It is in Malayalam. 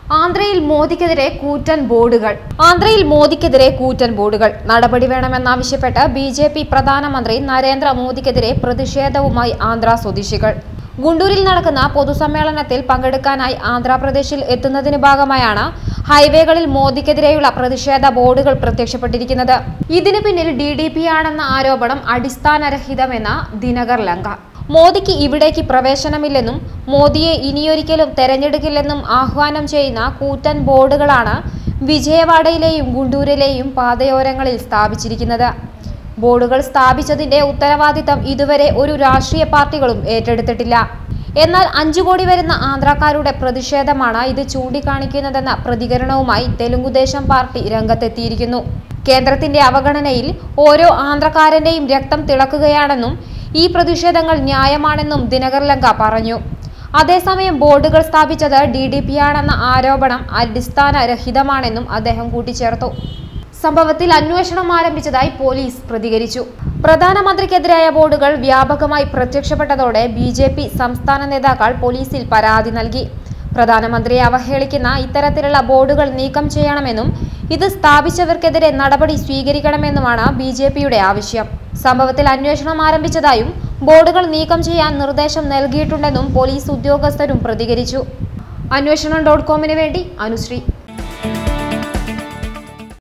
ആന്ധ്രയിൽ മോദിക്കെതിരെ കൂറ്റൻ ബോർഡുകൾ ആന്ധ്രയിൽ മോദിക്കെതിരെ കൂറ്റൻ ബോർഡുകൾ നടപടി വേണമെന്നാവശ്യപ്പെട്ട് ബി ജെ പി പ്രധാനമന്ത്രി നരേന്ദ്ര മോദിക്കെതിരെ പ്രതിഷേധവുമായി ആന്ധ്ര സ്വദേശികൾ ഗുണ്ടൂരിൽ നടക്കുന്ന പൊതുസമ്മേളനത്തിൽ പങ്കെടുക്കാനായി ആന്ധ്രാപ്രദേശിൽ എത്തുന്നതിന് ഭാഗമായാണ് ഹൈവേകളിൽ മോദിക്കെതിരെയുള്ള പ്രതിഷേധ ബോർഡുകൾ പ്രത്യക്ഷപ്പെട്ടിരിക്കുന്നത് ഇതിനു പിന്നിൽ ഡി ഡി പി ആണെന്ന ആരോപണം അടിസ്ഥാനരഹിതമെന്ന ദിനകർ ലങ്ക മോദിക്ക് ഇവിടേക്ക് പ്രവേശനമില്ലെന്നും മോദിയെ ഇനിയൊരിക്കലും തെരഞ്ഞെടുക്കില്ലെന്നും ആഹ്വാനം ചെയ്യുന്ന കൂറ്റൻ ബോർഡുകളാണ് വിജയവാഡയിലെയും ഗുണ്ടൂരിലെയും പാതയോരങ്ങളിൽ സ്ഥാപിച്ചിരിക്കുന്നത് ബോർഡുകൾ സ്ഥാപിച്ചതിന്റെ ഉത്തരവാദിത്തം ഇതുവരെ ഒരു രാഷ്ട്രീയ പാർട്ടികളും ഏറ്റെടുത്തിട്ടില്ല എന്നാൽ അഞ്ചു കോടി വരുന്ന ആന്ധ്രാക്കാരുടെ പ്രതിഷേധമാണ് ഇത് ചൂണ്ടിക്കാണിക്കുന്നതെന്ന പ്രതികരണവുമായി തെലുങ്കുദേശം പാർട്ടി രംഗത്തെത്തിയിരിക്കുന്നു കേന്ദ്രത്തിന്റെ അവഗണനയിൽ ഓരോ ആന്ധ്രക്കാരന്റെയും രക്തം തിളക്കുകയാണെന്നും ഈ പ്രതിഷേധങ്ങൾ ന്യായമാണെന്നും ദിനകർ ലങ്ക പറഞ്ഞു അതേസമയം ബോർഡുകൾ സ്ഥാപിച്ചത് ഡി ഡി പി ആണെന്ന ആരോപണം അടിസ്ഥാനരഹിതമാണെന്നും അദ്ദേഹം കൂട്ടിച്ചേർത്തു സംഭവത്തിൽ അന്വേഷണം ആരംഭിച്ചതായി പോലീസ് പ്രതികരിച്ചു പ്രധാനമന്ത്രിക്കെതിരായ ബോർഡുകൾ വ്യാപകമായി പ്രത്യക്ഷപ്പെട്ടതോടെ ബി ജെ പി സംസ്ഥാന നേതാക്കൾ പോലീസിൽ പരാതി നൽകി പ്രധാനമന്ത്രിയെ അവഹേളിക്കുന്ന ഇത്തരത്തിലുള്ള ബോർഡുകൾ നീക്കം ചെയ്യണമെന്നും ഇത് സ്ഥാപിച്ചവർക്കെതിരെ നടപടി സ്വീകരിക്കണമെന്നുമാണ് ബി ജെ പിയുടെ ആവശ്യം സംഭവത്തിൽ അന്വേഷണം ആരംഭിച്ചതായും ബോർഡുകൾ നീക്കം ചെയ്യാൻ നിർദ്ദേശം നൽകിയിട്ടുണ്ടെന്നും പോലീസ് ഉദ്യോഗസ്ഥരും പ്രതികരിച്ചു അന്വേഷണം ഡോട്ട് കോമിന് വേണ്ടി അനുശ്രീ